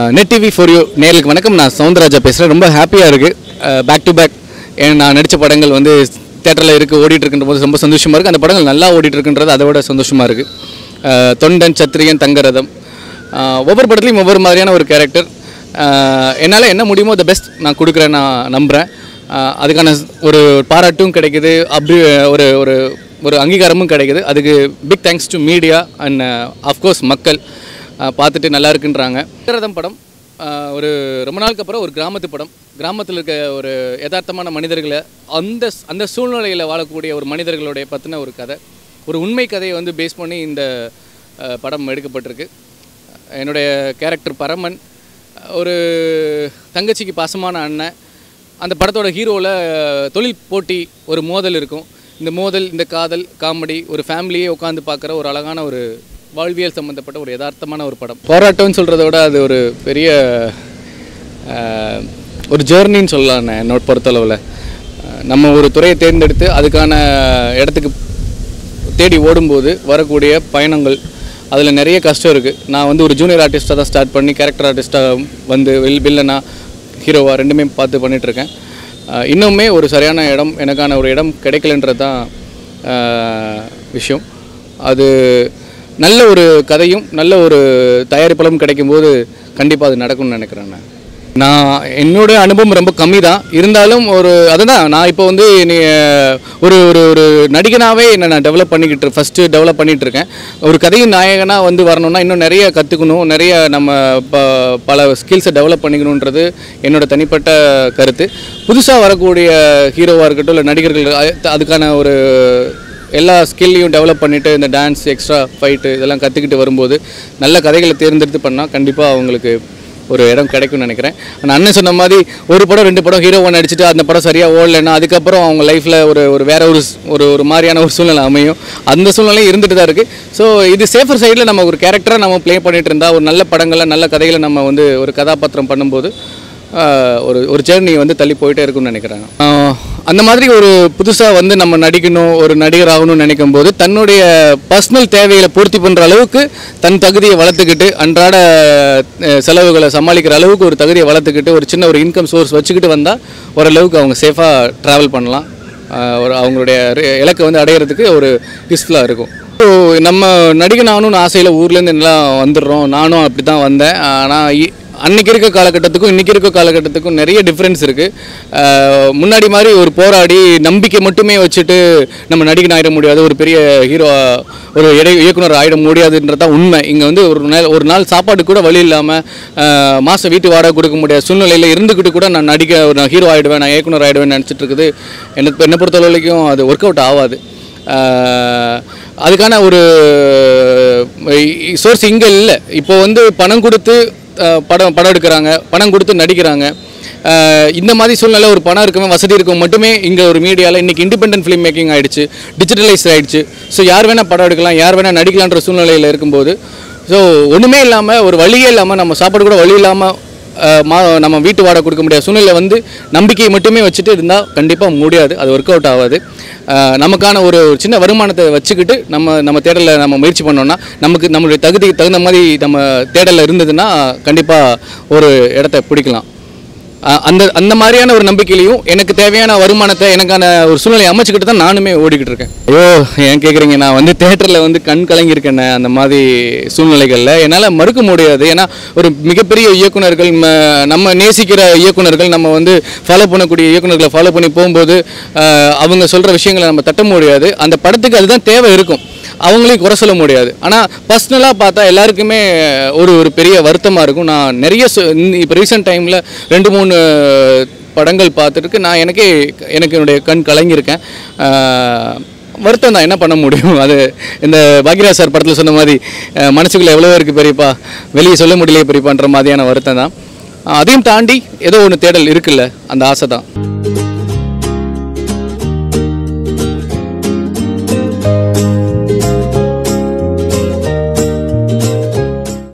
net TV for you நேர்களுக்கு வணக்கம் நான் சவுந்தரராஜா பேசுகிறேன் ரொம்ப ஹாப்பியாக இருக்குது பேக் டு பேக் நான் நடித்த படங்கள் வந்து தேட்டரில் இருக்குது ஓடிட்டு இருக்கின்ற போது ரொம்ப சந்தோஷமாக இருக்குது அந்த படங்கள் நல்லா ஓடிட்டு இருக்குன்றது அதை விட சந்தோஷமாக இருக்குது தொண்டன் சத்திரியன் தங்கரதம் அஹ், ஒவ்வொரு படத்துலையும் ஒவ்வொரு மாதிரியான ஒரு கேரக்டர் என்னால் என்ன முடியுமோ த பெஸ்ட் நான் கொடுக்குறேன் நான் நம்புகிறேன் அதுக்கான ஒரு பாராட்டும் கிடைக்குது அப்படி ஒரு ஒரு ஒரு அங்கீகாரமும் கிடைக்குது அதுக்கு big thanks to media and of course மக்கள் அஹ் பார்த்துட்டு நல்லா இருக்குன்றாங்க ரதம் படம் அஹ் ஒரு ரொம்ப நாளுக்கு அப்புறம் ஒரு கிராமத்து படம் கிராமத்தில் இருக்க ஒரு யதார்த்தமான மனிதர்களை அந்த அந்த சூழ்நிலையில் வாழக்கூடிய ஒரு மனிதர்களுடைய பற்றின ஒரு கதை ஒரு உண்மை கதையை வந்து பேஸ் பண்ணி இந்த அஹ், படம் எடுக்கப்பட்டிருக்கு என்னுடைய கேரக்டர் பரமன் ஒரு தங்கச்சிக்கு பாசமான அண்ணன் அந்த படத்தோட ஹீரோவில் தொழில் போட்டி ஒரு மோதல் இருக்கும் இந்த மோதல் இந்த காதல் காமெடி ஒரு ஃபேமிலியே உட்காந்து பார்க்குற ஒரு அழகான ஒரு வாழ்வியல் சம்மந்தப்பட்ட ஒரு யதார்த்தமான ஒரு படம் போராட்டம்னு சொல்கிறத விட அது ஒரு பெரிய அஹ், ஒரு ஜேர்னின்னு சொல்லலாம் நான் என்னோட பொறுத்தளவில் அஹ், நம்ம ஒரு துறையை தேர்ந்தெடுத்து அதுக்கான இடத்துக்கு தேடி ஓடும்போது வரக்கூடிய பயணங்கள் அதில் நிறைய கஷ்டம் இருக்குது நான் வந்து ஒரு ஜூனியர் ஆர்டிஸ்ட்டாக தான் ஸ்டார்ட் பண்ணி கேரக்டர் ஆர்டிஸ்ட்டாக வந்து வில் வில்லனா ஹீரோவாக ரெண்டுமே பார்த்து பண்ணிகிட்ருக்கேன் இன்னுமே ஒரு சரியான இடம் எனக்கான ஒரு இடம் கிடைக்கலன்றது தான் ஆஹ், விஷயம் அது நல்ல ஒரு கதையும் நல்ல ஒரு தயாரிப்பாளரும் கிடைக்கும்போது கண்டிப்பாக அது நடக்கும்னு நினைக்கிறேன் நான் நான் என்னோட அனுபவம் ரொம்ப கம்மி தான் இருந்தாலும் ஒரு அதுதான் நான் இப்போ வந்து நீ ஒரு ஒரு ஒரு நடிகனாகவே என்னை நான் டெவலப் பண்ணிக்கிட்டு ஃபஸ்ட்டு டெவலப் பண்ணிகிட்டு இருக்கேன் ஒரு கதையின் நாயகனாக வந்து வரணும்னா இன்னும் நிறைய கற்றுக்கணும் நிறைய நம்ம ப பல ஸ்கில்ஸை டெவலப் பண்ணிக்கணுன்றது என்னோட தனிப்பட்ட கருத்து புதுசாக வரக்கூடிய ஹீரோவாக இருக்கட்டும் இல்லை நடிகர்கள் அது- அதுக்கான ஒரு எல்லா ஸ்கில்லையும் டெவலப் பண்ணிவிட்டு இந்த டான்ஸ் எக்ஸ்ட்ரா ஃபைட்டு இதெல்லாம் கற்றுக்கிட்டு வரும்போது நல்ல கதைகளை தேர்ந்தெடுத்து பண்ணால் கண்டிப்பாக அவங்களுக்கு ஒரு இடம் கிடைக்கும்னு நினைக்கிறேன் நான் அண்ணன் சொன்ன மாதிரி ஒரு படம் ரெண்டு படம் ஹீரோவை நடிச்சுட்டு அந்த படம் சரியாக ஓடலைன்னா அதுக்கப்புறம் அவங்க லைஃப்பில் ஒரு ஒரு வேற ஒரு ஸ்- ஒரு ஒரு மாதிரியான ஒரு சூழ்நிலை அமையும் அந்த சூழ்நிலையும் இருந்துட்டு தான் இருக்குது ஸோ இது சேஃபர் சைடில் நம்ம ஒரு கேரக்டராக நம்ம ப்ளே பண்ணிட்டு இருந்தா ஒரு நல்ல படங்களை நல்ல கதைகளை நம்ம வந்து ஒரு கதாபாத்திரம் பண்ணும்போது ஆஹ், ஒரு ஒரு ஜேர்னி வந்து தள்ளி போயிட்டே இருக்கும்னு நினைக்கிறாங்க ஆஹ், அந்த மாதிரி ஒரு புதுசாக வந்து நம்ம நடிக்கணும் ஒரு நடிகர் ஆகணும்னு நினைக்கும் போது தன்னுடைய பர்சனல் தேவைகளை பூர்த்தி பண்ணுற அளவுக்கு தன் தகுதியை வளர்த்துக்கிட்டு அன்றாட அஹ், செலவுகளை சமாளிக்கிற அளவுக்கு ஒரு தகுதியை வளர்த்துக்கிட்டு ஒரு சின்ன ஒரு இன்கம் சோர்ஸ் வச்சுக்கிட்டு வந்தால் ஓரளவுக்கு அவங்க சேஃபாக ட்ராவல் பண்ணலாம் ஆஹ், ஒரு அவங்களுடைய ரி- இலக்கை வந்து அடையிறதுக்கு ஒரு யூஸ்ஃபுல்லாக இருக்கும் ஸோ நம்ம நடிகன் ஆகணும்னு ஆசையில் ஊர்லேருந்து எல்லாம் வந்துடுறோம் நானும் அப்படி தான் வந்தேன் ஆனால் அன்னைக்கு இருக்க காலகட்டத்துக்கும் இன்றைக்கி இருக்க காலகட்டத்துக்கும் நிறைய டிஃப்ரென்ஸ் இருக்குது முன்னாடி மாதிரி ஒரு போராடி நம்பிக்கை மட்டுமே வச்சுட்டு நம்ம நடிகன் ஆயிட முடியாது ஒரு பெரிய ஹீரோ ஒரு இடை இயக்குனர் ஆயிட முடியாதுன்றதான் உண்மை இங்கே வந்து ஒரு நாள் ஒரு நாள் சாப்பாடு கூட வழி இல்லாமல் மாதம் வீட்டு வாடகை கொடுக்க முடியாத சூழ்நிலையில் இருந்துக்கிட்டு கூட நான் நடிக்க நான் ஹீரோ ஆகிடுவேன் நான் இயக்குனர் ஆகிடுவேன் நினச்சிட்டு இருக்குது எனக்கு என்னை பொறுத்த வரைக்கும் அது ஒர்க் அவுட் ஆகாது ஆஹ் அதுக்கான ஒரு சோர்ஸ் இங்கே இல்லை இப்போ வந்து பணம் கொடுத்து ஆஹ் படம் படம் எடுக்கிறாங்க பணம் கொடுத்து நடிக்கிறாங்க ஆஹ் இந்த மாதிரி சூழ்நிலை ஒரு பணம் இருக்கவன் வசதி இருக்கவங்க மட்டுமே இங்கே ஒரு மீடியாவில் இன்றைக்கி இண்டிபெண்டன்ட் ஃபிலிம் மேக்கிங் ஆயிடுச்சு டிஜிட்டலைஸ் ஆயிடுச்சு ஸோ யார் வேணால் படம் எடுக்கலாம் யார் வேணால் நடிக்கலான்ற சூழ்நிலையில் இருக்கும்போது ஸோ ஒன்றுமே இல்லாமல் ஒரு வழியே இல்லாமல் நம்ம சாப்பாடு கூட வழி இல்லாமல் அஹ் மா நம்ம வீட்டு வாடகை கொடுக்க முடியாத சூழ்நிலை வந்து நம்பிக்கையை மட்டுமே வச்சுட்டு இருந்தால் கண்டிப்பாக முடியாது அது ஒர்க் அவுட் ஆகாது அஹ் நமக்கான ஒரு சின்ன வருமானத்தை வச்சுக்கிட்டு நம்ம நம்ம தேடலில் நம்ம முயற்சி பண்ணோம்னா நமக்கு நம்மளுடைய தகுதிக்கு தகுந்த மாதிரி நம்ம தேடலில் இருந்ததுன்னா கண்டிப்பாக ஒரு இடத்த பிடிக்கலாம் அஹ் அந்த அந்த மாதிரியான ஒரு நம்பிக்கையிலையும் எனக்கு தேவையான வருமானத்தை எனக்கான ஒரு சூழ்நிலையை அமைச்சுக்கிட்டு தான் நானுமே ஓடிக்கிட்டு இருக்கேன் ஐயோ ஏன் கேட்குறீங்க நான் வந்து தேட்டரில் வந்து கண் கலங்கியிருக்கேன் அந்த மாதிரி சூழ்நிலைகளில் என்னால் மறுக்க முடியாது ஏன்னா ஒரு மிகப்பெரிய இயக்குனர்கள் ம- நம்ம நேசிக்கிற இயக்குனர்கள் நம்ம வந்து ஃபாலோ பண்ணக்கூடிய இயக்குனர்களை ஃபாலோ பண்ணி போகும்போது அஹ் அவங்க சொல்கிற விஷயங்களை நம்ம தட்ட முடியாது அந்த படத்துக்கு அதுதான் தேவை இருக்கும் அவங்களையும் குறை சொல்ல முடியாது ஆனால் பர்சனலாக பார்த்தா எல்லாருக்குமே ஒரு ஒரு பெரிய வருத்தமாக இருக்கும் நான் நிறைய இப்போ ரீசெண்ட் டைமில் ரெண்டு மூணு படங்கள் பார்த்துருக்கு நான் எனக்கே எனக்கு என்னுடைய கண் கலங்கியிருக்கேன் ஆஹ், வருத்தம் தான் என்ன பண்ண முடியும் அது இந்த பாக்யராஜ் சார் படத்தில் சொன்ன மாதிரி அஹ், மனசுக்குள்ள எவ்வளோ இருக்குது பெரியப்பா வெளியே சொல்ல முடியலையே பெரியப்பான்ற மாதிரியான வருத்தம் தான் அதையும் தாண்டி ஏதோ ஒன்று தேடல் இருக்குல்ல அந்த ஆசை தான்